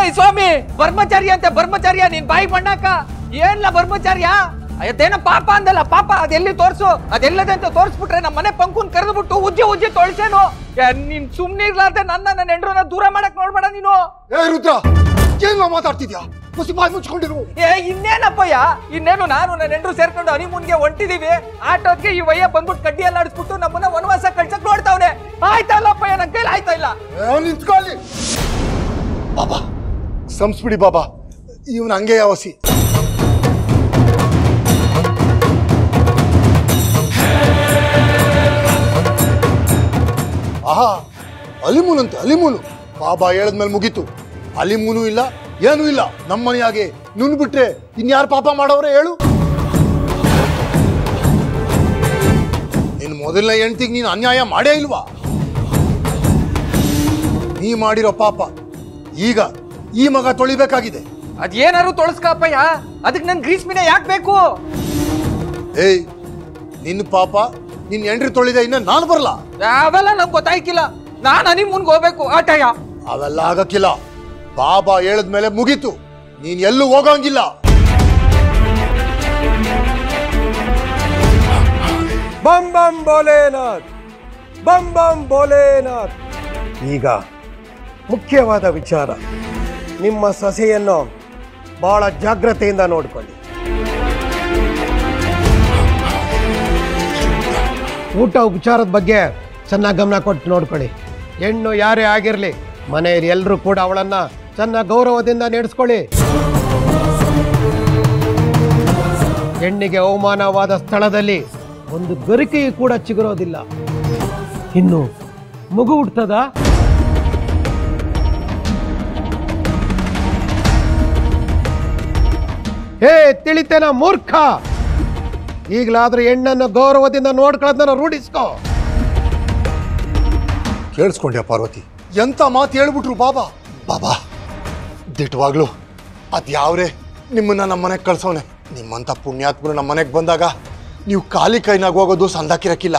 ಏಯ್ ಸ್ವಾಮಿ ಬ್ರಹ್ಮಚಾರಿ ಅಂತೆ ಬ್ರಹ್ಮಚಾರ್ಯ ನೀನ್ ಬಾಯಿ ಬಣ್ಣಾಕ ಏನ್ಲ ಬ್ರಹ್ಮಚಾರ್ಯ ಅದೇನ ಪಾಪ ಅಂದಲ್ಲ ಪಾಪ ಅದೆಲ್ಲಿ ತೋರ್ಸು ಅದೆಲ್ಲದೆ ಅಂತ ತೋರ್ಸ್ಬಿಟ್ರೆ ನಮ್ಮ ಮನೆ ಪಂಕುನ್ ಕರೆದ್ಬಿಟ್ಟು ಉಜ್ಜಿ ಉಜ್ಜಿ ತೊಳ್ಸೇನು ಏ, ನೀನ್ ಸುಮ್ನೆ ಇರ್ಲಾರ್ದೆ ನನ್ನ ನನ್ನ ನೆಂಡ್ರನ್ನ ದೂರ ಮಾಡಕ್ ನೋಡ್ಬೇಡ ನೀನು ಏ ರುದ್ರ ಏನ್ ಮಾತಾಡ್ತಿದ್ಯಾ ಮುಸಿ ಬಾಯಿ ಮುಚ್ಕೊಂಡಿರು ಏ ಇನ್ನೇನಪ್ಪಯ್ಯ ಇನ್ನೇನು ನಾನು ನನ್ನ ನೆಂಡ್ರು ಸೇರ್ಕೊಂಡು ಹನಿಮೂನ್ಗೆ ಹೊಂಟಿದೀವಿ ಆಟೋದ್ಗೆ ಈ ವಯ್ಯ ಬಂದ್ಬಿಟ್ಟು ಕಡ್ಡಿ ಎಲ್ಲ ಆಡಿಸ್ಬಿಟ್ಟು ನಮ್ಮನ್ನ ವನವಾಸ ಕಳ್ಸಕ್ ನೋಡ್ತಾವ್ನೆ ಆಯ್ತಲ್ಲಪ್ಪಯ್ಯ ನನ್ ಕೈಲಿ ಆಯ್ತಾ ಇಲ್ಲ ಏ, ನಿಂತ್ಕೊಳ್ಳಿ ಬಾಬಾ ಸಂಸ್ಬಿಡಿ ಬಾಬಾ ಇವನ್ ಹಂಗೆ ಯಾವಸಿ ಆಹಾ ಅಲಿಮೂನಂತೆ ಅಲಿಮೂನು ಬಾಬಾ ಹೇಳದ್ಮೇಲೆ ಮುಗೀತು ಅಲಿಮೂನು ಇಲ್ಲ ಏನೂ ಇಲ್ಲ ನಮ್ಮನೆಯಾಗೆ ನುನ್ ಬಿಟ್ರೆ ಇನ್ಯಾರು ಪಾಪ ಮಾಡವ್ರೆ ಹೇಳು ನಿನ್ ಮೊದಲನೇ ಹೆಂಡ್ತಿಗೆ ನೀನು ಅನ್ಯಾಯ ಮಾಡೇ ಇಲ್ವಾ ನೀ ಮಾಡಿರೋ ಪಾಪ ಈಗ ಈ ಮಗ ತೊಳಿಬೇಕಾಗಿದೆ ಅದೇನಾರು ತೊಳಸ್ಕಪ್ಪಯ್ಯ ಅದಕ್ಕೆ ನನ್ ಗ್ರೀಸ್ಮಿನ ಯಾಕೆ ಬೇಕು ಏಯ್ ನಿನ್ನ ಪಾಪ ನಿನ್ ಎಂಟ್ರಿ ತೊಳಿದೆ ಇನ್ನ ನಾನು ಬರಲ್ಲ ಅವೆಲ್ಲ ನಂಗೆ ಗೊತ್ತಾಯ್ಕಿಲ್ಲ ನಾನು ಹನಿಮೂನ್ಗೆ ಹೋಗ್ಬೇಕು ಆಟಯ್ಯ ಅವೆಲ್ಲ ಆಗಕ್ಕಿಲ್ಲ ಬಾಬಾ ಹೇಳದ್ಮೇಲೆ ಮುಗೀತು ನೀನ್ ಎಲ್ಲೂ ಹೋಗಂಗಿಲ್ಲ ಬಂ ಬಂ ಭೋಲೇನಾಥ್ ಬಂ ಬಂ ಭೋಲೇನಾಥ್ ಈಗ ಮುಖ್ಯವಾದ ವಿಚಾರ ನಿಮ್ಮ ಸೊಸೆಯನ್ನು ಬಹಳ ಜಾಗ್ರತೆಯಿಂದ ನೋಡ್ಕೊಳ್ಳಿ ಊಟ ಉಪಚಾರದ ಬಗ್ಗೆ ಚೆನ್ನಾಗಿ ಗಮನ ಕೊಟ್ಟು ನೋಡ್ಕೊಳ್ಳಿ ಹೆಣ್ಣು ಯಾರೇ ಆಗಿರಲಿ ಮನೆಯಲ್ಲಿ ಎಲ್ಲರೂ ಕೂಡ ಅವಳನ್ನ ಚೆನ್ನಾಗಿ ಗೌರವದಿಂದ ನಡೆಸ್ಕೊಳ್ಳಿ ಹೆಣ್ಣಿಗೆ ಅವಮಾನವಾದ ಸ್ಥಳದಲ್ಲಿ ಒಂದು ಗರಿಕೆಯು ಕೂಡ ಚಿಗುರೋದಿಲ್ಲ ಇನ್ನು ಮಗು ಹುಟ್ಟದ ಹೇ ತಿಳಿತೇನ ಮೂರ್ಖ ಈಗಲಾದ್ರೂ ಹೆಣ್ಣನ್ನು ಗೌರವದಿಂದ ನೋಡ್ಕೊಳ್ಳೋದನ್ನ ರೂಢಿಸ್ಕೋ ಕೇಳಿಸ್ಕೊಂಡ್ಯಾ ಪಾರ್ವತಿ ಎಂತ ಮಾತು ಹೇಳ್ಬಿಟ್ರು ಬಾಬಾ ಬಾಬಾ ದಿಟ್ಟವಾಗ್ಲು ಅದ್ಯಾವ್ರೆ ನಿಮ್ಮನ್ನ ನಮ್ಮ ಮನೆಗೆ ಕಳ್ಸೋನೆ ನಿಮ್ಮಂತ ಪುಣ್ಯಾತ್ಮರು ನಮ್ಮ ಮನೆಗೆ ಬಂದಾಗ ನೀವು ಖಾಲಿ ಕೈನಾಗ ಹೋಗೋದು ಸಂದಾಕಿರಕ್ಕಿಲ್ಲ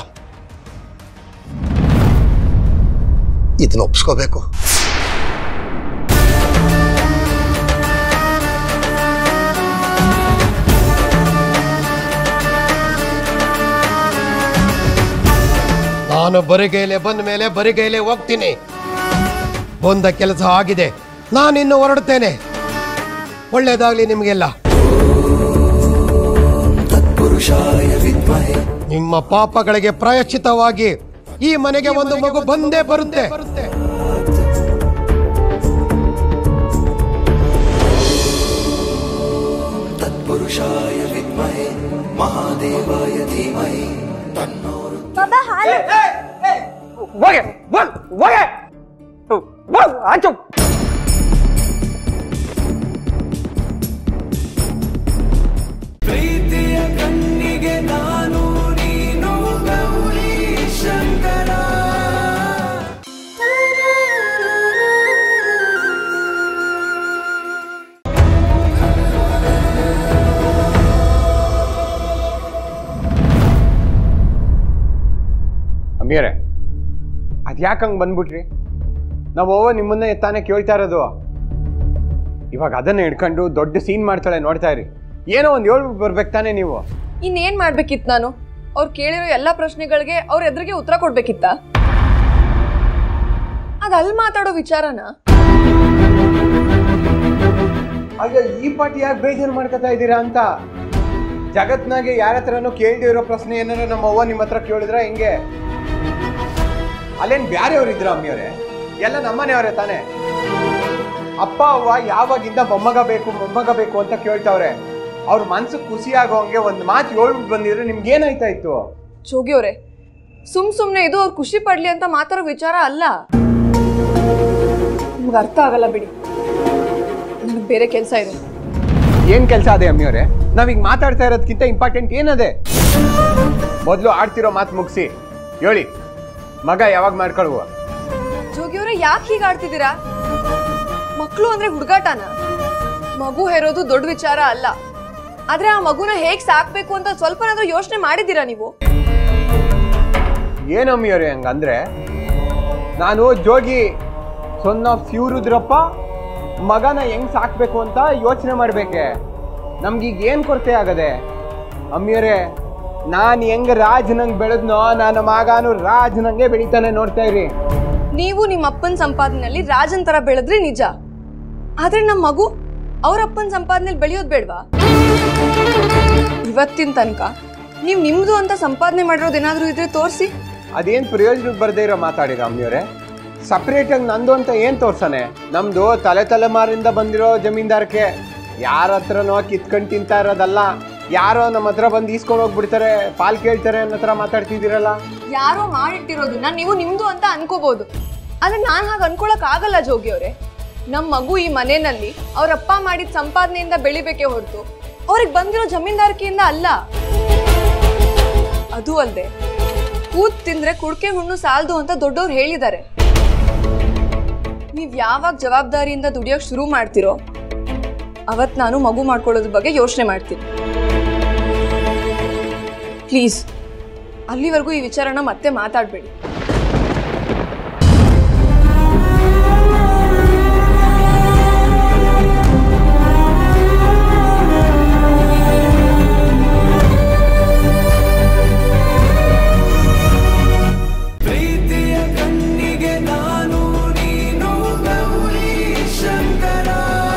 ಇದನ್ನ ಒಪ್ಸ್ಕೋಬೇಕು ನಾನು ಬರಿಗೈಲೆ ಬಂದ ಮೇಲೆ ಬರಿಗೈಲೆ ಹೋಗ್ತೀನಿ ಬಂದ ಕೆಲಸ ಆಗಿದೆ ನಾನಿನ್ನು ಹೊರಡ್ತೇನೆ ಒಳ್ಳೇದಾಗ್ಲಿ ನಿಮಗೆಲ್ಲ ನಿಮ್ಮ ಪಾಪಗಳಿಗೆ ಪ್ರಾಯಶ್ಚಿತವಾಗಿ ಈ ಮನೆಗೆ ಒಂದು ಮಗು ಬಂದೇ ಬರುತ್ತೆ ಬಾಬಾ ಹಾಲು ಹೋಗೆ ಹೋಗ್ ಹೋಗೆ ಹೋಗ್ ಆಚು ಅಮ್ಮಿಯರೇ ಅದು ಯಾಕೆ ಹಂಗೆ ಬಂದ್ಬಿಟ್ರಿ ನಾವು ಅವ್ವ ನಿಮ್ಮನ್ನೇ ತಾನೇ ಕೇಳ್ತಾ ಇರೋದು ಇವಾಗ ಅದನ್ನ ಹಿಡ್ಕೊಂಡು ದೊಡ್ಡ ಸೀನ್ ಮಾಡ್ತಾಳೆ ನೋಡ್ತಾ ಇರಿ ಏನೋ ಒಂದು ಹೇಳ್ಬಿಟ್ಟು ಬರ್ಬೇಕು ತಾನೇ ನೀವು ಇನ್ನೇನ್ ಮಾಡ್ಬೇಕಿತ್ತು ನಾನು ಅವ್ರು ಕೇಳಿರೋ ಎಲ್ಲಾ ಪ್ರಶ್ನೆಗಳಿಗೆ ಅವ್ರ ಎದುರಿಗೆ ಉತ್ತರ ಕೊಡ್ಬೇಕಿತ್ತ ಅದ್ ಅಲ್ಲಿ ಮಾತಾಡೋ ವಿಚಾರನ ಅಯ್ಯೋ ಈ ಪಾಟಿ ಯಾಕೆ ಬೇಜಾರು ಮಾಡ್ಕೊತಾ ಇದ್ದೀರಾ ಅಂತ ಜಗತ್ನಾಗೆ ಯಾರ ಹತ್ರನೂ ಕೇಳ್ದೇ ಇರೋ ಪ್ರಶ್ನೆ ಏನಾರ ನಮ್ಮ ಅವ್ವ ನಿಮ್ಮ ಹತ್ರ ಕೇಳಿದ್ರ ಹೆಂಗೆ ಅಲ್ಲೇನ್ ಬ್ಯಾರೆಯವ್ರು ಇದ್ರ ಅಮ್ಮಿಯವರೇ ಎಲ್ಲ ನಮ್ಮನೆಯವರೇ ತಾನೇ ಅಪ್ಪ ಅವ್ವ ಯಾವಾಗಿಂದ ಮೊಮ್ಮಗ ಬೇಕು ಮೊಮ್ಮಗ ಬೇಕು ಅಂತ ಕೇಳ್ತಾವ್ರೆ ಅವ್ರ ಮನ್ಸು ಖುಷಿ ಆಗೋಂಗೆ ಒಂದು ಮಾತು ಹೇಳ್ಬಿಟ್ಟು ಬಂದಿದ್ರೆ ನಿಮ್ಗೆ ಏನಾಯ್ತಾ ಇತ್ತು ಜೋಗಿಯವ್ರೆ ಸುಮ್ ಸುಮ್ನೆ ಇದು ಅವ್ರು ಖುಷಿ ಪಡ್ಲಿ ಅಂತ ಮಾತಾಡೋ ವಿಚಾರ ಅಲ್ಲ ನಿಮ್ಗೆ ಅರ್ಥ ಆಗಲ್ಲ ಬಿಡಿ ನನಗೆ ಬೇರೆ ಕೆಲಸ ಇದೆ ಏನ್ ಕೆಲಸ ಅದೇ ಅಮ್ಮಿಯವರೇ ನಾವೀಗ ಮಾತಾಡ್ತಾ ಇರೋದಕ್ಕಿಂತ ಇಂಪಾರ್ಟೆಂಟ್ ಏನದೆ ಮೊದಲು ಆಡ್ತಿರೋ ಮಾತು ಮುಗಿಸಿ ಹೇಳಿ ಮಗ ಯಾವಾಗ ಮಾಡ್ಕೊಳ್ವ ಜೋಗಿಯವ್ರೆ ಯಾಕೆ ಹೀಗೆ ಆಡ್ತಿದ್ದೀರಾ ಮಕ್ಕಳು ಅಂದ್ರೆ ಹುಡುಗಾಟನ ಮಗು ಹೇರೋದು ದೊಡ್ಡ ವಿಚಾರ ಅಲ್ಲ ಆದ್ರೆ ಆ ಮಗುನ ಹೇಗ್ ಸಾಕ್ಬೇಕು ಅಂತ ಸ್ವಲ್ಪನಾದ್ರೂ ಯೋಚನೆ ಮಾಡಿದ್ದೀರಾ ನೀವು ಏನಮ್ಮಿಯವ್ರೆ ಹಂಗಂದ್ರೆ ನಾನು ಜೋಗಿ ಸೊನ್ ಆಫ್ ಶಿವರುದ್ರಪ್ಪ ಮಗನ ಹೆಂಗ್ ಸಾಕ್ಬೇಕು ಅಂತ ಯೋಚನೆ ಮಾಡ್ಬೇಕೆ ನಮ್ಗೀಗ ಏನ್ ಕೊರತೆ ಆಗದೆ ಅಮ್ಮಿಯರೇ ನಾನ್ ಹೆಂಗ್ ರಾಜ್ನಂಗ್ ಬೆಳೆದ್ನೋ ನನ್ನ ಮಗನು ರಾಜ್ನಂಗೆ ಬೆಳಿತಾನೆ ನೋಡ್ತಾ ಇರಿ ನೀವು ನಿಮ್ಮ ಅಪ್ಪನ ಸಂಪಾದನೆಯಲ್ಲಿ ರಾಜನ್ ತರ ಬೆಳೆದ್ರೆ ನಿಜ ಆದ್ರೆ ನಮ್ಮ ಮಗು ಅವ್ರ ಅಪ್ಪನ ಸಂಪಾದನೆಯಲ್ಲಿ ಬೆಳೆಯೋದು ಬೇಡ್ವಾ ಇವತ್ತಿನ ತನಕ ನೀವು ನಿಮ್ದು ಅಂತ ಸಂಪಾದನೆ ಮಾಡಿರೋದೇನಾದ್ರೂ ಇದ್ರೆ ತೋರಿಸಿ ಅದೇನ್ ಪ್ರಯೋಜನಕ್ಕೆ ಬರ್ದೇ ಇರೋ ಮಾತಾಡಿರ ಅಮ್ಮಿಯವ್ರೆ ಸಪ್ರೇಟ್ ಆಗಿ ನಂದು ಅಂತ ಏನ್ ತೋರ್ಸನೆ ನಮ್ದು ತಲೆ ತಲೆಮಾರಿಂದ ಬಂದಿರೋ ಜಮೀನ್ದಾರಕ್ಕೆ ಯಾರ ಹತ್ರನೋ ಕಿತ್ಕೊಂಡ್ ತಿಂತಾ ಇರೋದಲ್ಲ ಯಾರೋ ನಮ್ಮ ಹತ್ರ ಬಂದು ಈಸ್ಕೊಂಡು ಹೋಗ್ಬಿಡ್ತಾರೆ ಪಾಲ್ ಕೇಳ್ತಾರೆ ಅನ್ನೋ ಹತ್ರ ಮಾತಾಡ್ತಿದ್ದೀರಲ್ಲ ಯಾರೋ ಮಾಡಿಟ್ಟಿರೋದನ್ನ ನೀವು ನಿಮ್ದು ಅಂತ ಅನ್ಕೋಬಹುದು ಆದ್ರೆ ನಾನ್ ಹಾಗೆ ಅನ್ಕೊಳಕ್ ಆಗಲ್ಲ ಜೋಗಿ ಅವ್ರೆ ನಮ್ ಮಗು ಈ ಮನೆಯಲ್ಲಿ ಅವ್ರ ಅಪ್ಪ ಮಾಡಿದ ಸಂಪಾದನೆಯಿಂದ ಬೆಳಿಬೇಕೇ ಹೊರತು ಅವ್ರಿಗೆ ಬಂದಿರೋ ಜಮೀನ್ದಾರಿಕೆಯಿಂದ ಅಲ್ಲ ಅದು ಅಲ್ದೆ ಕೂತ್ ತಿಂದ್ರೆ ಕುಡ್ಕೆ ಹುಣ್ಣು ಸಾಲದು ಅಂತ ದೊಡ್ಡವ್ರು ಹೇಳಿದ್ದಾರೆ ನೀವ್ ಯಾವಾಗ ಜವಾಬ್ದಾರಿಯಿಂದ ದುಡಿಯೋಕ್ ಶುರು ಮಾಡ್ತಿರೋ ಅವತ್ ನಾನು ಮಗು ಮಾಡ್ಕೊಳ್ಳೋದ್ರ ಬಗ್ಗೆ ಯೋಚನೆ ಮಾಡ್ತೀನಿ ಪ್ಲೀಸ್ ಅಲ್ಲಿವರೆಗೂ ಈ ವಿಚಾರನ ಮತ್ತೆ ಮಾತಾಡಬೇಡಿ ಪ್ರೀತಿಯ ಕಣ್ಣಿಗೆ ನಾನು ನೀನು ಗೌರಿ ಶಂಕರ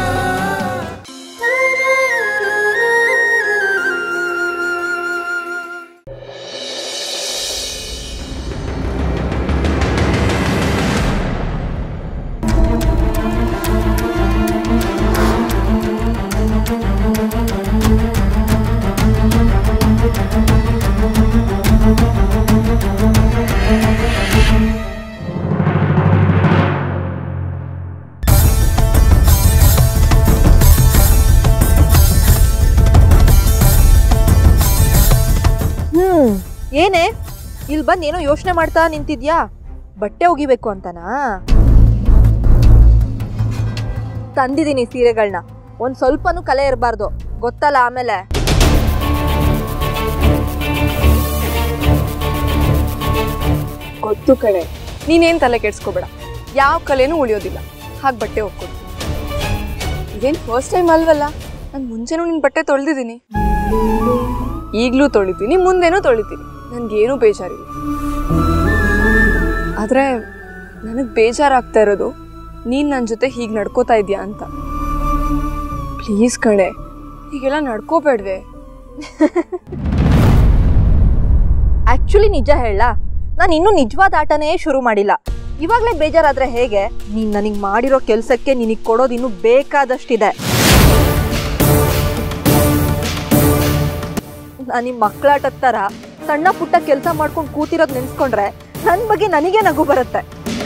ಹ್ಮ್ ಏನೇ ಇಲ್ಲಿ ಬಂದು ಏನೋ ಯೋಚನೆ ಮಾಡ್ತಾ ನಿಂತಿದ್ಯಾ ಬಟ್ಟೆ ಒಗಿಬೇಕು ಅಂತನಾ ತಂದಿದ್ದೀನಿ ಸೀರೆಗಳನ್ನ ಒಂದ್ ಸ್ವಲ್ಪನೂ ಕಲೆ ಇರಬಾರ್ದು ಗೊತ್ತಲ್ಲ ಆಮೇಲೆ ಗೊತ್ತು ಕಡೆ ನೀನೇನ್ ತಲೆ ಕೆಡ್ಸ್ಕೋಬೇಡ ಯಾವ ಕಲೆನೂ ಉಳಿಯೋದಿಲ್ಲ ಹಾಗೆ ಬಟ್ಟೆ ಹೋಗ್ಕೊಡು ಇದೇನ್ ಫಸ್ಟ್ ಟೈಮ್ ಅಲ್ವಲ್ಲ ನಾನು ಮುಂಚೆನೂ ನಿನ್ ಬಟ್ಟೆ ತೊಳೆದಿದ್ದೀನಿ ಈಗಲೂ ತೊಳಿತೀನಿ ಮುಂದೇನೂ ತೊಳಿತೀನಿ ನನ್ಗೇನು ಬೇಜಾರಿಲ್ಲ ಆದ್ರೆ ನನಗೆ ಬೇಜಾರಾಗ್ತಾ ಇರೋದು ನೀನ್ ನನ್ನ ಜೊತೆ ಹೀಗೆ ನಡ್ಕೋತಾ ಇದೀಯಾ ಅಂತ ಪ್ಲೀಸ್ ಕಣೆ ಹೀಗೆಲ್ಲ ನಡ್ಕೋಬೇಡ್ವೆ ಆಕ್ಚುಲಿ ನಿಜ ಹೇಳ ನಾನು ಇನ್ನೂ ನಿಜವಾದ ಆಟನೇ ಶುರು ಮಾಡಿಲ್ಲ ಇವಾಗಲೇ ಬೇಜಾರಾದ್ರೆ ಹೇಗೆ ನೀನ್ ನನಗೆ ಮಾಡಿರೋ ಕೆಲಸಕ್ಕೆ ನಿನಗೆ ಕೊಡೋದು ಇನ್ನೂ ಬೇಕಾದಷ್ಟಿದೆ ನಾನು ನಿಮ್ಮ ಮಕ್ಕಳಾಟದ ಥರ ಸಣ್ಣ ಪುಟ್ಟ ಕೆಲಸ ಮಾಡ್ಕೊಂಡು ಕೂತಿರೋದು ನೆನ್ಸ್ಕೊಂಡ್ರೆ ನನ್ನ ಬಗ್ಗೆ ನನಗೆ ನಗು ಬರುತ್ತೆ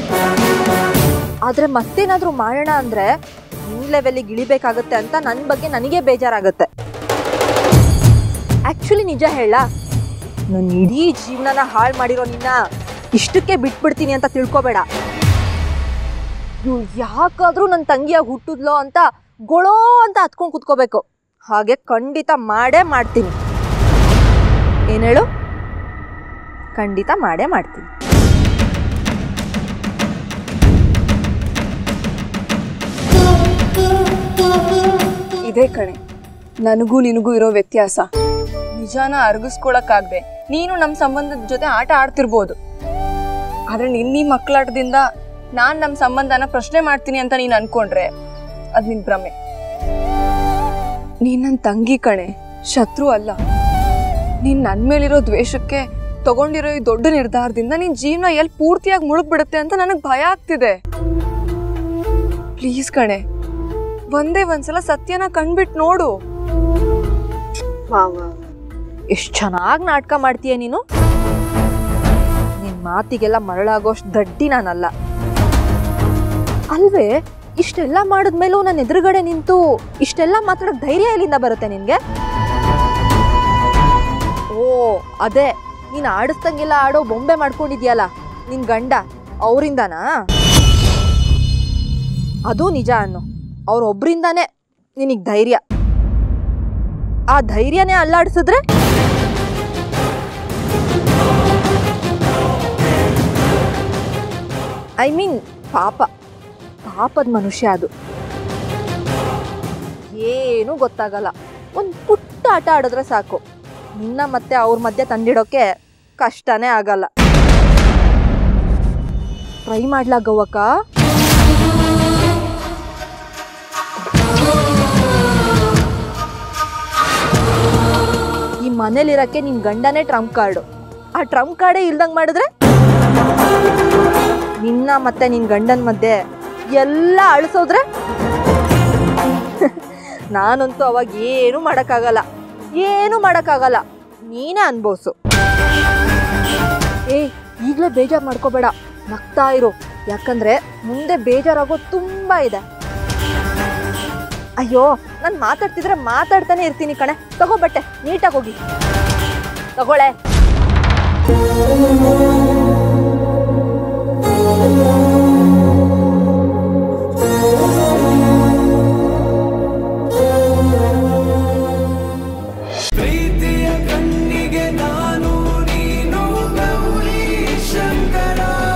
ಆದರೆ ಮತ್ತೇನಾದರೂ ಮಾಡೋಣ ಅಂದರೆ ನಿನ್ನ ಲೆವೆಲ್ಲಿಗೆ ಇಳಿಬೇಕಾಗತ್ತೆ ಅಂತ ನನ್ನ ಬಗ್ಗೆ ನನಗೆ ಬೇಜಾರಾಗುತ್ತೆ ಆ್ಯಕ್ಚುಲಿ ನಿಜ ಹೇಳ ನನ್ನ ಇಡೀ ಜೀವನನ ಹಾಳು ಮಾಡಿರೋ ನಿನ್ನ ಇಷ್ಟಕ್ಕೆ ಬಿಟ್ಬಿಡ್ತೀನಿ ಅಂತ ತಿಳ್ಕೊಬೇಡ ಇವ್ಳು ಯಾಕಾದ್ರೂ ನನ್ನ ತಂಗಿಯಾಗಿ ಹುಟ್ಟಿದ್ಲೋ ಅಂತ ಗೊಳೋ ಅಂತ ಹತ್ಕೊಂಡು ಕುತ್ಕೋಬೇಕು ಹಾಗೆ ಖಂಡಿತ ಮಾಡೇ ಮಾಡ್ತೀನಿ ಏನು ಹೇಳು ಖಂಡಿತ ಮಾಡೇ ಮಾಡ್ತೀನಿ ಇದೇ ಕಣೆ ನನಗೂ ನಿನಗೂ ಇರೋ ವ್ಯತ್ಯಾಸ ನಿಜಾನ ಅರ್ಗಿಸ್ಕೊಳಕ್ಕಾಗ್ದೆ ನೀನು ನಮ್ಮ ಸಂಬಂಧದ ಜೊತೆ ಆಟ ಆಡ್ತಿರ್ಬೋದು ಆದ್ರೆ ನಿನ್ನ ಮಕ್ಕಳಾಟದಿಂದ ನಾನ್ ನಮ್ಮ ಸಂಬಂಧನ ಪ್ರಶ್ನೆ ಮಾಡ್ತೀನಿ ಅಂತ ನೀನು ಅನ್ಕೊಂಡ್ರೆ ಅದ್ ನಿನ್ ಭ್ರಮೆ ನೀನ್ ನನ್ನ ತಂಗಿ ಕಣೆ ಶತ್ರು ಅಲ್ಲ ನೀನ್ ನನ್ ಮೇಲಿರೋ ದ್ವೇಷಕ್ಕೆ ತಗೊಂಡಿರೋ ಈ ದೊಡ್ಡ ನಿರ್ಧಾರದಿಂದ ನಿನ್ ಜೀವನ ಎಲ್ಲಿ ಪೂರ್ತಿಯಾಗಿ ಮುಳುಗ್ಬಿಡುತ್ತೆ ಅಂತ ನನಗ್ ಭಯ ಆಗ್ತಿದೆ ಪ್ಲೀಸ್ ಕಣೆ ಒಂದೇ ಒಂದ್ಸಲ ಸತ್ಯನ ಕಣ್ಬಿಟ್ ನೋಡು ಎಷ್ಟು ಚೆನ್ನಾಗಿ ನಾಟಕ ಮಾಡ್ತೀಯ ನೀನು ನಿನ್ ಮಾತಿಗೆಲ್ಲ ಮರಳಾಗೋಷ್ಟು ದಡ್ಡಿ ನಾನಲ್ಲ ಅಲ್ವೇ ಇಷ್ಟೆಲ್ಲ ಮಾಡಿದ್ಮೇಲೂ ನನ್ನ ಎದುರುಗಡೆ ನಿಂತು ಇಷ್ಟೆಲ್ಲ ಮಾತಾಡೋಕ್ ಧೈರ್ಯ ಎಲ್ಲಿಂದ ಬರುತ್ತೆ ನಿನ್ಗೆ ಓ ಅದೇ ನೀನು ಆಡಿಸ್ದಂಗೆಲ್ಲ ಆಡೋ ಬೊಂಬೆ ಮಾಡ್ಕೊಂಡಿದ್ಯಲ್ಲ ನಿನ್ ಗಂಡ ಅವರಿಂದನಾ ಅದು ನಿಜ ಅನ್ನು ಅವ್ರೊಬ್ರಿಂದಾನೇ ನಿನಗೆ ಧೈರ್ಯ ಆ ಧೈರ್ಯನೇ ಅಲ್ಲಾಡಿಸಿದ್ರೆ ಐ ಮೀನ್ ಪಾಪ ಪಾಪದ ಮನುಷ್ಯ ಅದು ಏನೂ ಗೊತ್ತಾಗಲ್ಲ ಒಂದು ಪುಟ್ಟ ಆಟ ಆಡಿದ್ರೆ ಸಾಕು ನಿನ್ನ ಮತ್ತೆ ಅವ್ರ ಮಧ್ಯೆ ತಂದಿಡೋಕೆ ಕಷ್ಟನೇ ಆಗಲ್ಲ ಟ್ರೈ ಮಾಡ್ಲಾ ಗೌವಕ್ಕ ಈ ಮನೇಲಿರಕ್ಕೆ ನಿನ್ ಗಂಡನೇ ಟ್ರಂಪ್ ಕಾರ್ಡು ಆ ಟ್ರಂಪ್ ಕಾರ್ಡೇ ಇಲ್ದಂಗ್ ಮಾಡಿದ್ರೆ ನಿನ್ನ ಮತ್ತೆ ನಿನ್ ಗಂಡನ ಮಧ್ಯೆ ಎಲ್ಲ ಅಳಿಸೋದ್ರೆ ನಾನಂತೂ ಅವಾಗ ಏನು ಮಾಡೋಕ್ಕಾಗಲ್ಲ ಏನು ಮಾಡೋಕ್ಕಾಗಲ್ಲ ನೀನೇ ಅನ್ಭವ್ಸು ಏ ಈಗಲೇ ಬೇಜಾರು ಮಾಡ್ಕೋಬೇಡ ನಗ್ತಾ ಇರು ಯಾಕಂದ್ರೆ ಮುಂದೆ ಬೇಜಾರಾಗೋದು ತುಂಬಾ ಇದೆ ಅಯ್ಯೋ ನಾನು ಮಾತಾಡ್ತಿದ್ರೆ ಮಾತಾಡ್ತಾನೆ ಇರ್ತೀನಿ ಕಣೆ ತಗೋ ಬಟ್ಟೆ ನೀಟಾಗಿ ಹೋಗಿ ತಗೊಳೆ ಪ್ರೀತಿಯ ಕಣ್ಣಿಗೆ ನಾನು ನೀನು ಗೌರಿ ಶಂಕರ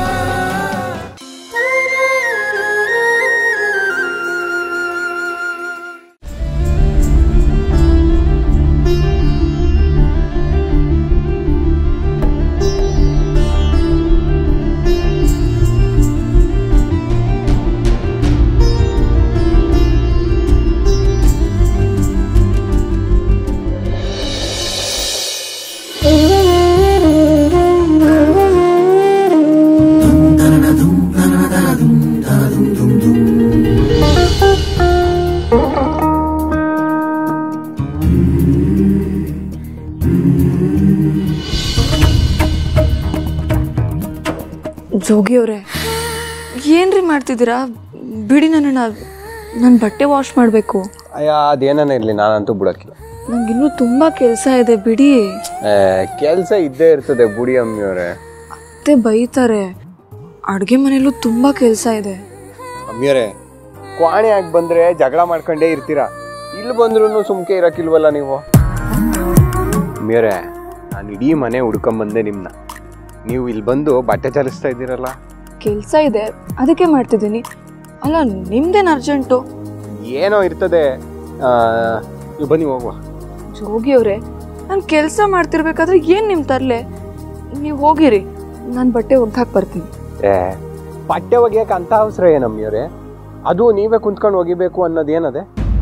ಜೋಗಿಯವ್ರೆ ಏನ್ರಿ ಮಾಡ್ತಿದ್ದೀರಾ ಬಿಡಿ ನನ್ನ ನನ್ನ ಬಟ್ಟೆ ವಾಶ್ ಮಾಡಬೇಕು ಅಯ್ಯ ಅದೇನೇ ಇರಲಿ ನಾನಂತೂ ಬಿಡೋಕ್ಕಿಲ್ಲ ನಂಗಿನ್ನೂ ತುಂಬ ಕೆಲಸ ಇದೆ ಬಿಡಿ ಕೆಲಸ ಇದ್ದೇ ಇರ್ತದೆ ಬುಡಿ ಅಮ್ಮಿಯವರೇ ಅತ್ತೆ ಬೈತಾರೆ ಅಡುಗೆ ಮನೆಯಲ್ಲೂ ತುಂಬ ಕೆಲಸ ಇದೆ ಅಮ್ಮಿಯವರೇ ಕ್ವಾಣಿ ಆಗಿ ಬಂದ್ರೆ ಜಗಳ ಮಾಡ್ಕೊಂಡೇ ಇರ್ತೀರಾ ಇಲ್ಲಿ ಬಂದ್ರೂ ಸುಮ್ಕೆ ಇರಕ್ಕಿಲ್ವಲ್ಲ ನೀವು ಅಮ್ಮಿಯವರೇ ನಾನು ಇಡೀ ಮನೆ ಹುಡ್ಕೊಂಬಂದೆ ನಿಮ್ಮನ್ನ ನೀವು ಇಲ್ಲಿ ಬಂದು ಬಟ್ಟೆ ಚಲಿಸ್ತಾ ಇದ್ದೀರಲ್ಲ ಕೆಲಸ ಇದೆ ಅದಕ್ಕೆ ಮಾಡ್ತಿದ್ದೀನಿ ಅಲ್ಲ ನಿಮ್ದೇನು ಅರ್ಜೆಂಟು ಏನೋ ಇರ್ತದೆ ಆ, ನೀವು ಬನ್ನಿ ಹೋಗುವ ಜೋಗಿಯವ್ರೆ ನಾನು ಕೆಲಸ ಮಾಡ್ತಿರ್ಬೇಕಾದ್ರೆ ಏನು ನಿಮ್ಮ ತರಲೆ ನೀವು ಹೋಗಿರಿ ನಾನು ಬಟ್ಟೆ ಒಗ್ದಾಕ್ ಬರ್ತೀನಿ ಏ ಬಟ್ಟೆ ಒಗೆಯಕ್ಕೆ ಅಂತ ಅವಸರ ಏನಮ್ಮಿಯವರೇ ಅದು ನೀವೇ ಕುಂತ್ಕೊಂಡು ಒಗಿಬೇಕು ಅನ್ನೋದು ಏನದೆ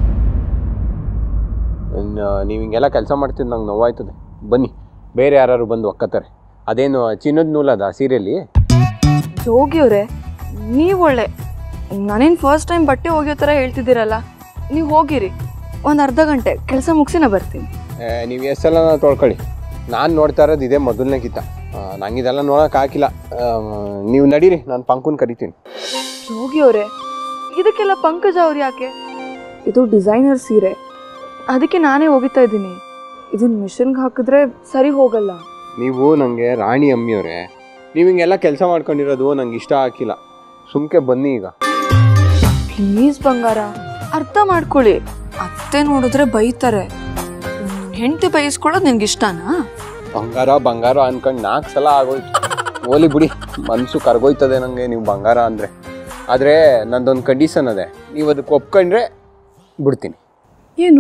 ಇನ್ನು ನೀವು ಹಿಂಗೆಲ್ಲ ಕೆಲಸ ಮಾಡ್ತಿದ್ದು ನಂಗೆ ನೋವಾಯ್ತದೆ ಬನ್ನಿ ಬೇರೆ ಯಾರು ಬಂದು ಒಕ್ಕತ್ತಾರೆ ಅದೇನು ಚಿನ್ನದ ನೂಲದ ಸೀರೆಯಲ್ಲಿ ಜೋಗಿಯವ್ರೆ ನೀವು ಒಳ್ಳೆ ನಾನೇನು ಫಸ್ಟ್ ಟೈಮ್ ಬಟ್ಟೆ ಒಗೆಯೋ ಥರ ಹೇಳ್ತಿದ್ದೀರಲ್ಲ ನೀವು ಹೋಗಿರಿ ಒಂದು ಅರ್ಧ ಗಂಟೆ ಕೆಲಸ ಮುಗಿಸಿ ನಾ ಬರ್ತೀನಿ ಏ, ನೀವು ಎಷ್ಟೆಲ್ಲ ತೊಳ್ಕೊಳ್ಳಿ ನಾನು ನೋಡ್ತಾ ಇರೋದು ಇದೇ ಮೊದಲನೇ ಕಿತ್ತ ನಂಗೆ ಇದೆಲ್ಲ ನೋಡೋಕೆ ಹಾಕಿಲ್ಲ ಆ, ನೀವು ನಡೀರಿ ನಾನು ಪಂಕುನ್ ಕರಿತೀನಿ ಜೋಗಿಯವ್ರೆ ಇದಕ್ಕೆಲ್ಲ ಪಂಕಜ ಅವ್ರು ಯಾಕೆ ಇದು ಡಿಸೈನರ್ ಸೀರೆ ಅದಕ್ಕೆ ನಾನೇ ಒಗಿತಾ ಇದ್ದೀನಿ ಇದನ್ನ ಮಿಷನ್ಗೆ ಹಾಕಿದ್ರೆ ಸರಿ ಹೋಗಲ್ಲ ನೀವು ನನಗೆ ರಾಣಿ ಅಮ್ಮಿಯವರೇ ನೀವು ಹಿಂಗೆಲ್ಲ ಕೆಲಸ ಮಾಡ್ಕೊಂಡಿರೋದು ನಂಗೆ ಇಷ್ಟ ಆಗಿಲ್ಲ ಸುಮ್ಕೆ ಬನ್ನಿ ಈಗ ಪ್ಲೀಸ್ ಬಂಗಾರ ಅರ್ಥ ಮಾಡ್ಕೊಳ್ಳಿ ಅತ್ತೆ ನೋಡಿದ್ರೆ ಬೈತಾರೆ ಹೆಂಡತಿ ಬೈಸ್ಕೊಳ್ಳೋದು ನಿನ್ಗೆ ಇಷ್ಟನಾ ಬಂಗಾರ ಬಂಗಾರ ಅನ್ಕೊಂಡು ನಾಲ್ಕು ಸಲ ಆಗೋಯ್ತು ಓಲಿ ಬಿಡಿ ಮನಸ್ಸು ಕರ್ಗೋಯ್ತದೆ ನನಗೆ ನೀವು ಬಂಗಾರ ಅಂದರೆ ಆದರೆ ನಂದೊಂದು ಕಂಡೀಷನ್ ಅದೇ ನೀವು ಅದಕ್ಕೆ ಒಪ್ಕೊಂಡ್ರೆ ಬಿಡ್ತೀನಿ ಏನು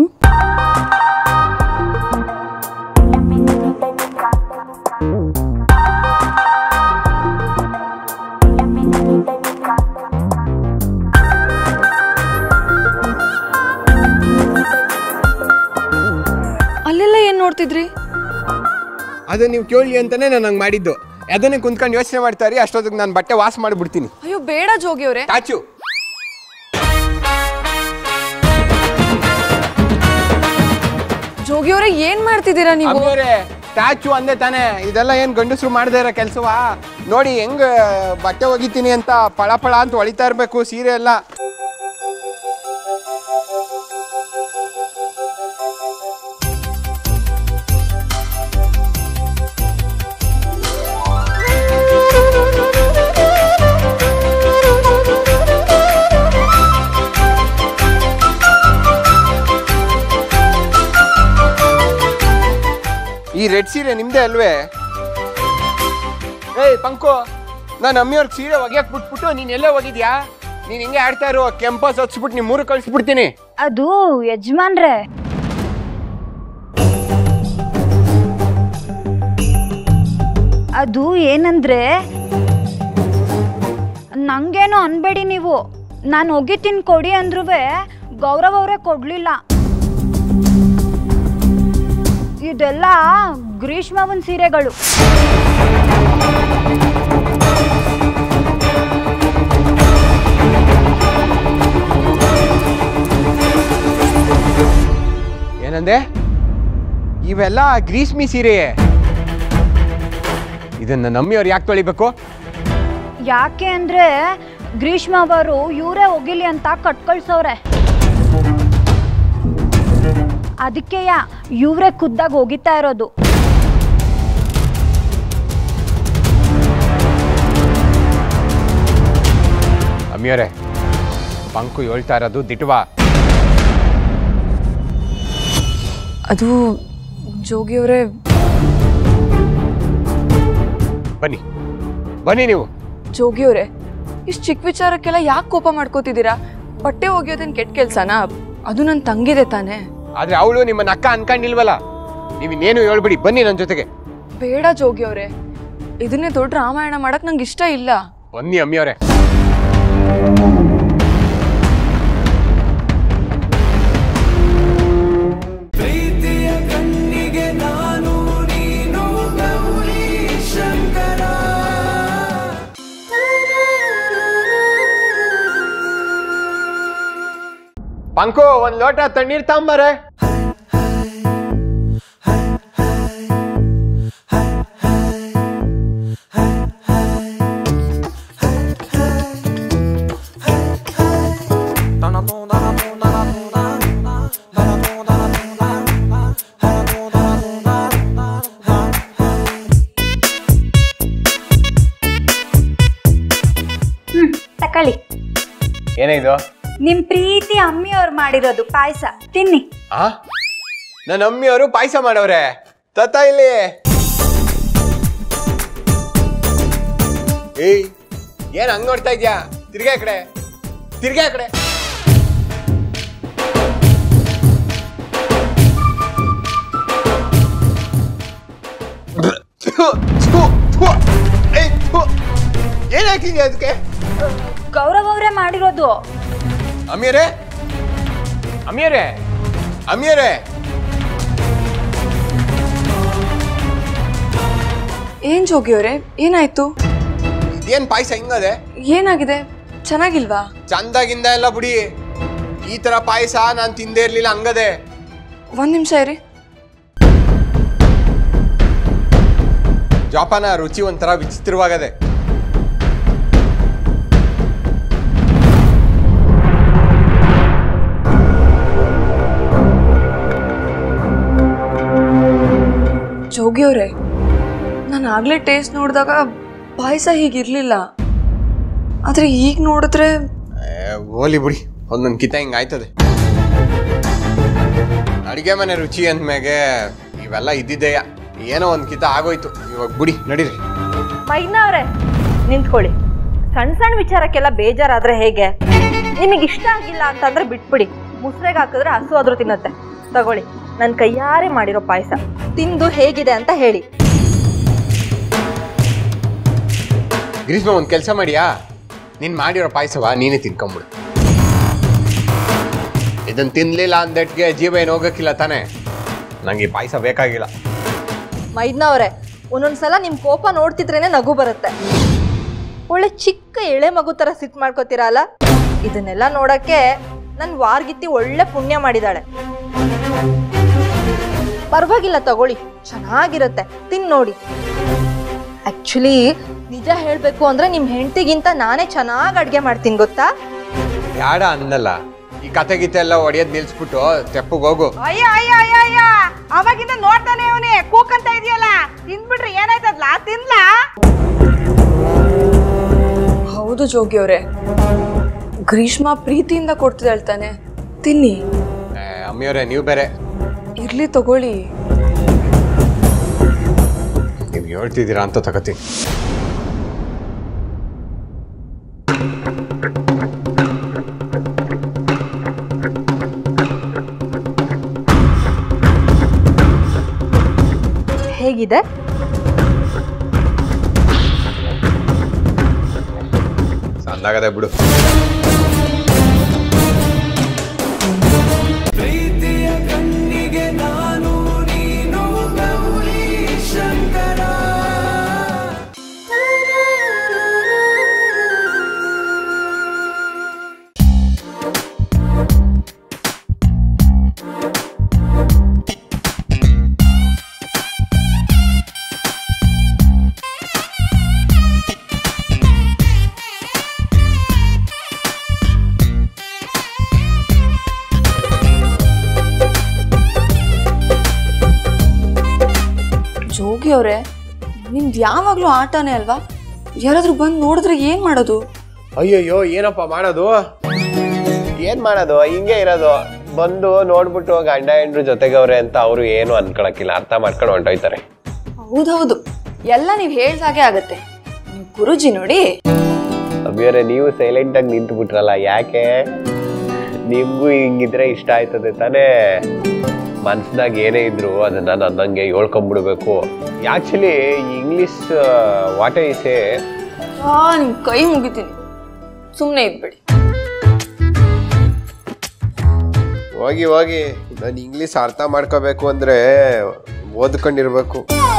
ಅಲ್ಲೆಲ್ಲ ಏನ್ ನೋಡ್ತಿದ್ರಿ ಅದು ನೀವು ಕೇಳಿ ಅಂತಾನೆ ನಾನು ಹಂಗೆ ಮಾಡಿದ್ದು ಅದನ್ನೇ ಕುಂತ್ಕೊಂಡು ಯೋಚನೆ ಮಾಡ್ತಾರೆ ಅಷ್ಟೊತ್ತಿಗೆ ನಾನು ಬಟ್ಟೆ ವಾಶ್ ಮಾಡಿಬಿಡ್ತೀನಿ ಅಯ್ಯೋ ಬೇಡ ಜೋಗಿಯವ್ರೆ ಚಾಚು ಜೋಗಿಯವ್ರೆ ಏನ್ ಮಾಡ್ತಿದ್ದೀರಾ ನೀವು ಅಮ್ಮೋರೆ ಸ್ಟ್ಯಾಚು ಅಂದೆ ತಾನೇ ಇದೆಲ್ಲ ಏನು ಗಂಡಸರು ಮಾಡದೇ ಇರೋ ಕೆಲಸವಾ ನೋಡಿ ಹೆಂಗ್ ಬಟ್ಟೆ ಒಗಿತೀನಿ ಅಂತ ಪಳ ಪಳ ಅಂತ ಹೊಳಿತಾ ಇರಬೇಕು ಸೀರೆ ಎಲ್ಲ ಈ ರೆಡ್ ಸೀರೆ ನಿಮ್ದೇ ಅಲ್ವೇ ಏಯ್ ಪಂಕು ನಾನು ಅಮ್ಮಿಯವ್ರ ಸೀರೆ ಒಗ್ಯಾಕ್ ಬಿಟ್ಬಿಟ್ಟು ನೀನ್ ಎಲ್ಲೇ ಹೋಗಿದ್ಯಾ ನೀನ್ ಹಿಂಗೆ ಆಡ್ತಾ ಇರು ಕೆಂಪಸ್ ಹಚ್ಬಿಟ್ಟು ನಿಮ್ ಮೂರು ಕಳ್ಸ್ಬಿಡ್ತೀನಿ ಅದು ಯಜಮಾನ್ರೆ ಅದು ಏನಂದ್ರೆ ನಂಗೇನು ಅನ್ಬೇಡಿ ನೀವು ನಾನು ಒಗಿತೀನಿ ಕೊಡಿ ಅಂದ್ರೂ ಗೌರವ್ ಅವರೇ ಕೊಡ್ಲಿಲ್ಲ ಇದೆಲ್ಲ ಗ್ರೀಷ್ಮವನ್ ಸೀರೆಗಳು ಏನಂದೆ ಇವೆಲ್ಲ ಗ್ರೀಸ್ಮಿ ಸೀರೆಯೇ ಇದನ್ನ ನಮ್ಮಿಯವ್ರು ಯಾಕೆ ತೊಳಿಬೇಕು ಯಾಕೆ ಅಂದ್ರೆ ಗ್ರೀಷ್ಮ ಅವರು ಇವರೇ ಒಗಿಲಿ ಅಂತ ಕಟ್ಕಳ್ಸವ್ರೆ ಅದಕ್ಕೆಯ ಇವರೇ ಖುದ್ದಾಗಿ ಒಗಿತಾ ಇರೋದು ಅಮ್ಮಿಯವರೇ ಪಂಕು ಹೇಳ್ತಾ ಇರೋದು ದಿಟ್ವಾ ಅದು ಜೋಗಿಯವರೇ ಬನ್ನಿ ಬನ್ನಿ ನೀವು ಜೋಗಿಯವರೇ ಇಷ್ಟು ಚಿಕ್ಕ ವಿಚಾರಕ್ಕೆಲ್ಲ ಯಾಕೆ ಕೋಪ ಮಾಡ್ಕೋತಿದ್ದೀರಾ ಬಟ್ಟೆ ಒಗೆಯೋದೇನು ಕೆಟ್ಟ ಕೆಲ್ಸನಾ ಅದು ನನ್ನ ತಂಗಿದೆ ತಾನೇ ಆದ್ರೆ ಅವಳು ನಿಮ್ಮನ್ನ ಅಕ್ಕ ಅನ್ಕೊಂಡಿಲ್ವಲ್ಲ ನೀವು ಇನ್ನೇನು ಹೇಳ್ಬಿಡಿ ಬನ್ನಿ ನನ್ನ ಜೊತೆಗೆ ಬೇಡ ಜೋಗಿಯವರೇ ಇದನ್ನೇ ದೊಡ್ಡ ರಾಮಾಯಣ ಮಾಡಕ್ ನಂಗೆ ಇಷ್ಟ ಇಲ್ಲ ಬನ್ನಿ ಅಮ್ಮಿಯವರೇ ಪ್ರೀತಿಯ ಕಣ್ಣಿಗೆ ನಾನು ನೀನು ಗೌರಿ ಶಂಕರ ಪಂಕು ಒಂದ್ ಲೋಟ ತಣ್ಣೀರ್ ತಾಂಬಾರೆ ತಕೊಳ್ಳಿ ಏನೇ ಇದು ನಿಮ್ ಪ್ರೀತಿ ಅಮ್ಮಿಯವ್ರು ಮಾಡಿರೋದು ಪಾಯಸ ತಿನ್ನಿ ಆ ನನ್ನ ಅಮ್ಮಿಯವರು ಪಾಯಸ ಮಾಡವ್ರೆ ತತ್ತ ಇಲ್ಲಿ ಏಯ್ ಏನ್ ಹಂಗ್ ನೋಡ್ತಾ ಇದ್ಯಾ ತಿರ್ಗಾ ಆ ಕಡೆ ತಿರ್ಗಾ ಆ ಕಡೆ ಥು, ಥು, ಥು. ಏಯ್, ಥು. ಏನ್ ಹಾಕಿದ್ಯಾ ಅದಕ್ಕೆ ಗೌರವ್ ಅವರೇ ಮಾಡಿರೋದು ಅಮೀರೇ ಅಮೀರೇ ಅಮೀರೇ ಏನ್ ಜೋಗಿಯವರೇ ಏನಾಯ್ತು ಇದೇನ್ ಪಾಯಸ ಹಿಂಗದೆ ಏನಾಗಿದೆ ಚೆನ್ನಾಗಿಲ್ವಾ ಚಂದಾಗಿಂದ ಎಲ್ಲ ಬಿಡಿ ಈ ತರ ಪಾಯಸ ನಾನ್ ತಿಂದೇ ಇರ್ಲಿಲ್ಲ ಹಂಗದೆ ಒಂದ್ ನಿಮಿಷ ಇರಿ ಜೋಪಾನ ರುಚಿ ಒಂಥರ ವಿಚಿತ್ರವಾಗದೆ ಜೋಗಿಯವರೇ ನಾನು ಆಗ್ಲೇ ಟೇಸ್ಟ್ ನೋಡಿದಾಗ ಪಾಯಸ ಹೀಗಿರ್ಲಿಲ್ಲ ಆದ್ರೆ ಈಗ ನೋಡಿದ್ರೆ ಹೋಲಿ ಬಿಡಿ ಒಂದೊಂದ್ ಕಿತ ಹಿಂಗ ಆಯ್ತದೆ ಅಡಿಗೆ ಮನೆ ರುಚಿ ಅಂದ್ಮೇಗೆ ಇವೆಲ್ಲ ಇದ್ದಿದ್ದೆಯ ಏನೋ ಒಂದ್ ಕಿತ ಆಗೋಯ್ತು ಇವಾಗ ಬಿಡಿ ನಡೀರಿ ಮೈದ್ನ ಅವ್ರೆ ನಿಂತ್ಕೊಳ್ಳಿ ಸಣ್ಣ ಸಣ್ಣ ವಿಚಾರಕ್ಕೆಲ್ಲ ಬೇಜಾರಾದ್ರೆ ಹೇಗೆ ನಿಮಗೆ ಇಷ್ಟ ಆಗಿಲ್ಲ ಅಂತಂದ್ರೆ ಬಿಟ್ಬಿಡಿ ಮುಸ್ರೆಗೆ ಹಾಕಿದ್ರೆ ಹಸು ಆದ್ರೂ ತಿನ್ನತ್ತೆ ತಗೊಳ್ಳಿ ನನ್ನ ಕೈಯಾರೆ ಮಾಡಿರೋ ಪಾಯಸ ತಿಂದು ಹೇಗಿದೆ ಅಂತ ಹೇಳಿ ಗ್ರೀಷ್ಮ ಒಂದ್ ಕೆಲಸ ಮಾಡಿಯಾ ನೀನ್ ಮಾಡಿರೋ ಪಾಯಸವ ನೀನೇ ತಿನ್ಕೊಂಬಿಡು ಇದನ್ ತಿನ್ಲಿಲ್ಲ ಅಂದಟ್ಗೆ ಜೀವ ಏನು ಹೋಗಕ್ಕಿಲ್ಲ ತಾನೇ ನಂಗೆ ಈ ಪಾಯಸ ಬೇಕಾಗಿಲ್ಲ ಮೈದ್ನ ಅವ್ರೆ ಒಂದೊಂದ್ಸಲ ನಿಮ್ ಕೋಪ ನೋಡ್ತಿದ್ರೇನೆ ನಗು ಬರುತ್ತೆ ಒಳ್ಳೆ ಚಿಕ್ಕ ಎಳೆ ಮಗು ತರ ಸಿಟ್ ಮಾಡ್ಕೋತೀರಲ್ಲ ಇದನ್ನೆಲ್ಲ ನೋಡಕ್ಕೆ ನನ್ ವಾರ್ಗಿತ್ತಿ ಒಳ್ಳೆ ಪುಣ್ಯ ಮಾಡಿದಾಳೆ ಪರವಾಗಿಲ್ಲ ತಗೊಳ್ಳಿ ಚೆನ್ನಾಗಿರುತ್ತೆ ತಿನ್ ನೋಡಿ ಆಕ್ಚುಲಿ ನಿಜ ಹೇಳ್ಬೇಕು ಅಂದ್ರೆ ನಿಮ್ ಹೆಂಡತಿಗಿಂತ ನಾನೇ ಚೆನ್ನಾಗಿ ಅಡ್ಗೆ ಮಾಡ್ತೀನಿ ಗೊತ್ತಾ ಯಾಡ ಅನ್ನಲ್ಲ ಈ ಕತೆ ಗೀತೆ ಎಲ್ಲ ಹೊಡಿಯೋದ್ ನಿಲ್ಸ್ಬಿಟ್ಟು ತೆಪ್ಪಗ್ ಹೋಗು ಅಯ್ಯ ಅಯ್ಯ ಅಯ್ಯ ಅಯ್ಯ ಅವಾಗಿಂದ ನೋಡ್ತಾನೆ ಅವನೇ ಕೂಕಂತ ಇದೆಯಲ್ಲ ತಿಂದ್ಬಿಟ್ರಿ ಏನಾಯ್ತದ್ಲಾ ತಿನ್ಲಾ ಹೌದು ಜೋಗಿಯವರೇ ಗ್ರೀಷ್ಮ ಪ್ರೀತಿಯಿಂದ ಕೊಡ್ತಿದ್ದಾಳೆ ತಾನೆ ತಿನ್ನಿ ಏ, ಅಮ್ಮಿಯವ್ರೆ ನೀವು ಬೇರೆ ಇರ್ಲಿ ತಗೊಳ್ಳಿ ನೀವು ಹೇಳ್ತಿದ್ದೀರಾ ಅಂತ ತಗೋತೀನಿ ಹೇಗಿದೆ ಸಂದಾಗದೆ ಬಿಡು ಪ್ರೀತಿಯ ಕಣ್ಣಿಗೆ ನಾನು ನೀನು ಗೌರಿ ಶಂಕರ ಜೋಗಿ ಅವರೇ ನಿಮ್ದು ಯಾವಾಗಲೂ ಆಟನೇ ಅಲ್ವಾ ಯಾರಾದ್ರೂ ಬಂದು ನೋಡಿದ್ರೆ ಏನು ಮಾಡೋದು ಅಯ್ಯಯ್ಯೋ ಏನಪ್ಪ ಮಾಡೋದು ಏನ್ ಮಾಡೋದು ಹಿಂಗೆ ಇರೋದು ಬಂದು ನೋಡ್ಬಿಟ್ಟು ಗಂಡ ಹೆಂಡ್ರು ಜೊತೆಗವ್ರೆ ಅಂತ ಅವರು ಏನು ಅನ್ಕೊಳಕಿಲ್ಲ ಅರ್ಥ ಮಾಡ್ಕೊಂಡು ಹೊಂಟೋಯ್ತಾರೆ ಹೌದೌದು ಎಲ್ಲ ನೀವು ಹೇಳ್ದಾಗೆ ಆಗತ್ತೆ ನೀವು ಗುರುಜಿ ನೋಡಿ ಅಭಿಯರೇ ನೀವು ಸೈಲೆಂಟ್ ಆಗಿ ನಿಂತು ಬಿಟ್ರಲ್ಲ ಯಾಕೆ ನಿಮ್ಗೂ ಹಿಂಗಿದ್ರೆ ಇಷ್ಟ ಆಯ್ತದೆ ತಾನೇ ಮನ್ಸ್ನಾಗ ಏನೇ ಇದ್ರು ಅದನ್ನ ನನ್ನಂಗೆ ಹೇಳ್ಕೊಂಬಿಡ್ಬೇಕು actually English what I say ಆ ನಿಮ್ ಕೈ ಮುಗಿತೀನಿ ಸುಮ್ಮನೆ ಇದ್ಬಿಡಿ ಹೋಗಿ ಹೋಗಿ ನಾನು ಇಂಗ್ಲಿಷ್ ಅರ್ಥ ಮಾಡ್ಕೋಬೇಕು ಅಂದ್ರೆ ಓದ್ಕೊಂಡಿರ್ಬೇಕು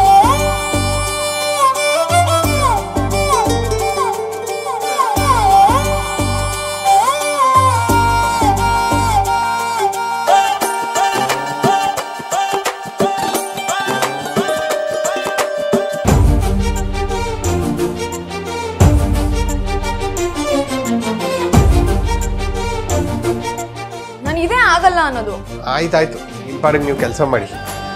ನಾನು ಇದೇ ಆಗಲ್ಲ ಅನ್ನೋದು ಆಯ್ತಾಯ್ತು ನಿಮ್ಮ ಪಾಡಿಗೆ ನೀವು ಕೆಲಸ ಮಾಡಿ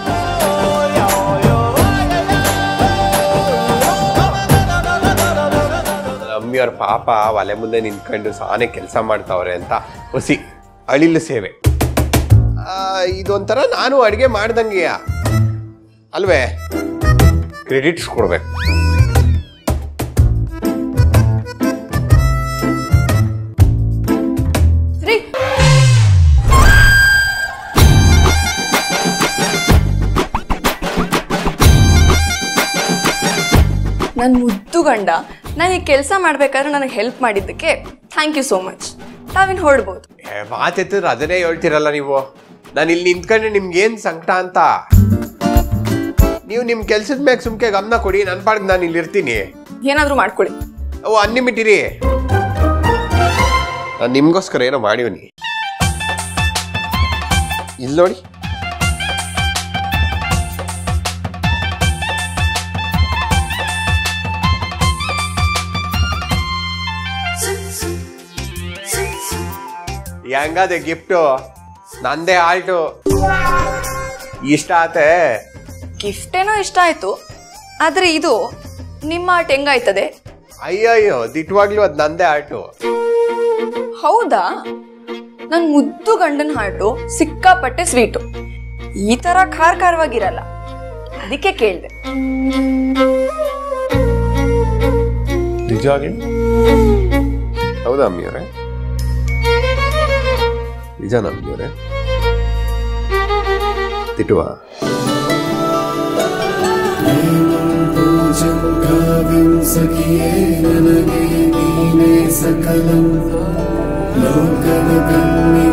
ಅಮ್ಮಿಯವ್ರ ಪಾಪ ಒಲೆ ಮುಂದೆ ನಿಂತ್ಕೊಂಡು ಸಾನೆ ಕೆಲಸ ಮಾಡ್ತಾವ್ರೆ ಅಂತ ಹುಸಿ ಅಳಿಲು ಸೇವೆ ಆ, ಇದೊಂಥರ ನಾನು ಅಡುಗೆ ಮಾಡ್ದಂಗೆಯ ಅಲ್ವೇ ಕ್ರೆಡಿಟ್ಸ್ ಕೊಡ್ಬೇಕು ರೀ ನನ್ನ ಮುದ್ದು ಗಂಡ ನಾನು ಈ ಕೆಲಸ ಮಾಡ್ಬೇಕಾದ್ರೆ ನನಗೆ ಹೆಲ್ಪ್ ಮಾಡಿದ್ದಕ್ಕೆ ಥ್ಯಾಂಕ್ ಯು ಸೋ ಮಚ್ ತಾವಿನ್ ಹೊರಡ್ಬೋದು ಏ, ಮಾತೆತ್ತಿದ್ರೆ ಅದನ್ನೇ ಹೇಳ್ತಿರಲ್ಲ ನೀವು ನಾನು ಇಲ್ಲಿ ನಿಂತ್ಕೊಂಡ್ರೆ ನಿಮ್ಗೆ ಏನ್ ಸಂಕಟ ಅಂತ ನೀವು ನಿಮ್ ಕೆಲ್ಸದ ಮ್ಯಾಗ ಸುಮ್ಕೆ ಗಮನ ಕೊಡಿ ನನ್ನ ಪಾಡಿಗೆ ನಾನು ಇಲ್ಲಿ ಇರ್ತೀನಿ ಏನಾದರೂ ಮಾಡ್ಕೊಳ್ಳಿ ಅವು ಅನ್ನಿಮಿಟ್ಟಿರಿ ನಾನು ನಿಮ್ಗೋಸ್ಕರ ಏನೋ ಮಾಡಿವ್ನಿ ಇಲ್ಲಿ ನೋಡಿ ಹೆಂಗದೆ ಗಿಫ್ಟು ನಂದೇ ಆಲ್ಟು ಇಷ್ಟ ಆತೆ ಗಿಫ್ಟ್ ಏನೋ ಇಷ್ಟ ಆಯ್ತು ಆದ್ರೆ ಇದು ನಿಮ್ಮ ಆರ್ಟ್ ಹೆಂಗಾಯ್ತದೆ ಅಯ್ಯಯ್ಯೋ ದಿಟ್ವಾಗ್ಲೂ ಅದು ನಂದೇ ಆಲ್ಟು ಹೌದಾ ನನ್ ಮುದ್ದು ಗಂಡನ ಹಾಟು ಸಿಕ್ಕಾಪಟ್ಟೆ ಸ್ವೀಟು ಈ ತರ ಖಾರ ಖಾರವಾಗಿರಲ್ಲ ಅದಕ್ಕೆ ಕೇಳ್ದೆ ನಿಜವಾಗ್ಲೂ ಹೌದಾ ಅಮ್ಮಿಯವರೇ ನಿಜನಾ ಅಮ್ಮಿಯವರೇ ತಿಟ್ಟುವ पूजं काव्यं सखिये ನನಗೆ ನೀನೇ ಸಕಲಂ ಲೋಕದ ಕಣ್ಣಿಗೆ